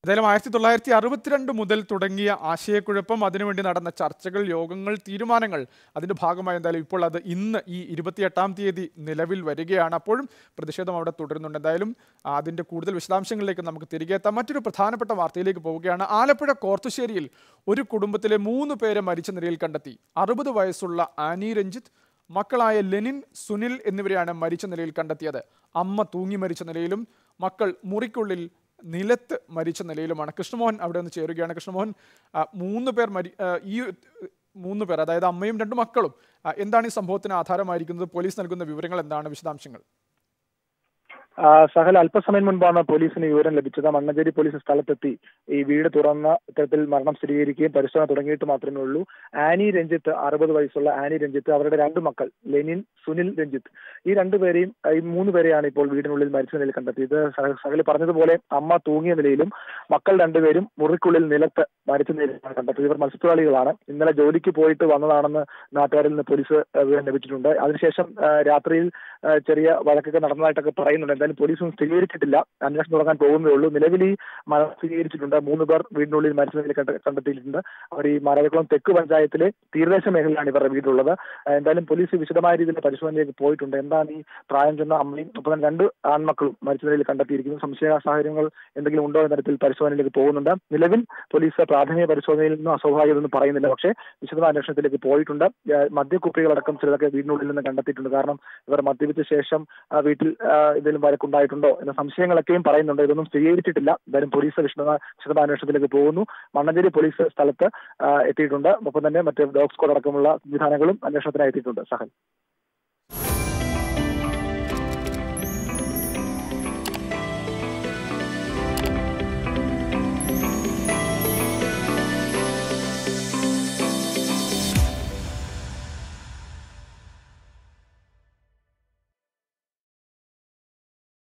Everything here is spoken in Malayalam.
ഏതായാലും ആയിരത്തി തൊള്ളായിരത്തി അറുപത്തിരണ്ട് മുതൽ തുടങ്ങിയ ആശയക്കുഴപ്പം അതിനുവേണ്ടി നടന്ന ചർച്ചകൾ യോഗങ്ങൾ തീരുമാനങ്ങൾ അതിന്റെ ഭാഗമായി എന്തായാലും ഇപ്പോൾ അത് ഇന്ന് ഈ ഇരുപത്തിയെട്ടാം തീയതി നിലവിൽ വരികയാണ് അപ്പോഴും പ്രതിഷേധം അവിടെ തുടരുന്നുണ്ട് എന്തായാലും ആ, അതിന്റെ കൂടുതൽ വിശദാംശങ്ങളിലേക്ക് നമുക്ക് തിരികെ എത്താം മറ്റൊരു പ്രധാനപ്പെട്ട വാർത്തയിലേക്ക് പോവുകയാണ് ആലപ്പുഴ കോർത്തുശ്ശേരിയിൽ ഒരു കുടുംബത്തിലെ മൂന്ന് പേരെ മരിച്ച നിലയിൽ കണ്ടെത്തി അറുപത് വയസ്സുള്ള ആനി രഞ്ജിത്ത് മക്കളായ ലെനിൻ സുനിൽ എന്നിവരെയാണ് മരിച്ച നിലയിൽ കണ്ടെത്തിയത് അമ്മ തൂങ്ങി മരിച്ച നിലയിലും മക്കൾ മുറിക്കുള്ളിൽ നിലത്ത് മരിച്ച നിലയിലുമാണ് കൃഷ്ണമോഹൻ അവിടെ നിന്ന് ചേരുകയാണ് കൃഷ്ണമോഹൻ ആ, മൂന്ന് പേർ മരി ആ, ഈ മൂന്ന് പേർ അതായത് അമ്മയും രണ്ട് മക്കളും ആ, എന്താണ് ഈ സംഭവത്തിന് ആധാരമായിരിക്കുന്നത് പോലീസ് നൽകുന്ന വിവരങ്ങൾ എന്താണ് വിശദാംശങ്ങൾ ആ, സഹൽ അല്പസമയം മുൻപാണ് പോലീസിന് വിവരം ലഭിച്ചത് മണ്ണഞ്ചേരി പോലീസ് സ്ഥലത്തെത്തി ഈ വീട് തുറന്ന ഇത്തരത്തിൽ മരണം സ്ഥിരീകരിക്കുകയും പരിശോധന തുടങ്ങിയിട്ട് മാത്രമേ ഉള്ളൂ ആനി രഞ്ജിത്ത് അറുപത് വയസ്സുള്ള ആനി രഞ്ജിത്ത് അവരുടെ രണ്ട് മക്കൾ ലെനിൻ സുനിൽ രഞ്ജിത്ത് ഈ രണ്ടുപേരെയും ആ, ഈ മൂന്ന് പേരെയാണ് ഇപ്പോൾ വീടിനുള്ളിൽ മരിച്ച നിലയിൽ കണ്ടെത്തിയത് സഹ- സഹൽ പറഞ്ഞതുപോലെ അമ്മ തൂങ്ങിയ നിലയിലും മക്കൾ രണ്ടുപേരും മുറിക്കുള്ളിൽ നിലത്ത് മരിച്ച നിലയിലാണ് കണ്ടെത്തിയത് ഇവർ മത്സ്യത്തൊഴിലാളികളാണ് ഇന്നലെ ജോലിക്ക് പോയിട്ട് വന്നതാണെന്ന് നാട്ടുകാരിൽ നിന്ന് പോലീസ് ആ, വിവരം ലഭിച്ചിട്ടുണ്ട് അതിനുശേഷം ആ, രാത്രിയിൽ ആ, ചെറിയ വഴക്കൊക്കെ നടന്നതായിട്ടൊക്കെ പറയുന്നുണ്ട് എന്തായാലും പോലീസും സ്ഥിരീകരിച്ചിട്ടില്ല അന്വേഷണം തുടങ്ങാൻ പോകുന്നേ ഉള്ളൂ നിലവിൽ ഈ മരണം സ്ഥിരീകരിച്ചിട്ടുണ്ട് മൂന്ന് പേർ വീടിനുള്ളിൽ മരിച്ച നിലയിൽ കണ്ട- കണ്ടെത്തിയിട്ടുണ്ട് അവർ ഈ മാരാവിക്കുളം തെക്ക് പഞ്ചായത്തിലെ തീരദേശ മേഖലയിലാണ് ഇവരുടെ വീടുള്ളത് ആ, എന്തായാലും പോലീസ് വിശദമായ രീതിയിൽ പരിശോധനയിലേക്ക് പോയിട്ടുണ്ട് എന്താണ് ഈ പ്രായം ചെന്ന അമ്മയും ഒപ്പം തന്നെ രണ്ട് ആൺമക്കളും മരിച്ച നിലയിൽ കണ്ടെത്തിയിരിക്കുന്നു സംശയ സാഹചര്യങ്ങൾ എന്തെങ്കിലും ഉണ്ടോ എന്ന തരത്തിൽ പരിശോധനയിലേക്ക് പോകുന്നുണ്ട് നിലവിൽ പോലീസ് പ്രാഥമിക പരിശോധനയിൽ നിന്നും അസ്വാഭാവികതൊന്നും പറയുന്നില്ല പക്ഷേ വിശദമായ അന്വേഷണത്തിലേക്ക് പോയിട്ടുണ്ട് ആ, മദ്യക്കുപ്പികളടക്കം ചിലതൊക്കെ വീടിനുള്ളിൽ നിന്ന് കണ്ടെത്തിയിട്ടുണ്ട് കാരണം ഇവർ മദ്യപിച്ച ശേഷം ആ, വീട്ടിൽ ആ, എന്തെങ്കിലും വഴക്കുണ്ടായിട്ടുണ്ടോ എന്ന സംശയങ്ങളൊക്കെയും പറയുന്നുണ്ട് ഇതൊന്നും സ്ഥിരീകരിച്ചിട്ടില്ല എന്തായാലും പോലീസ് വിശദമായ വിശദമായ അന്വേഷണത്തിലേക്ക് പോകുന്നു മണ്ണഞ്ചേരി പോലീസ് സ്ഥലത്ത് ആ, എത്തിയിട്ടുണ്ട് ഒപ്പം തന്നെ മറ്റ് ഡോഗ് സ്ക്വാഡ് അടക്കമുള്ള സംവിധാനങ്ങളും അന്വേഷണത്തിനായി എത്തിയിട്ടുണ്ട് സഹൽ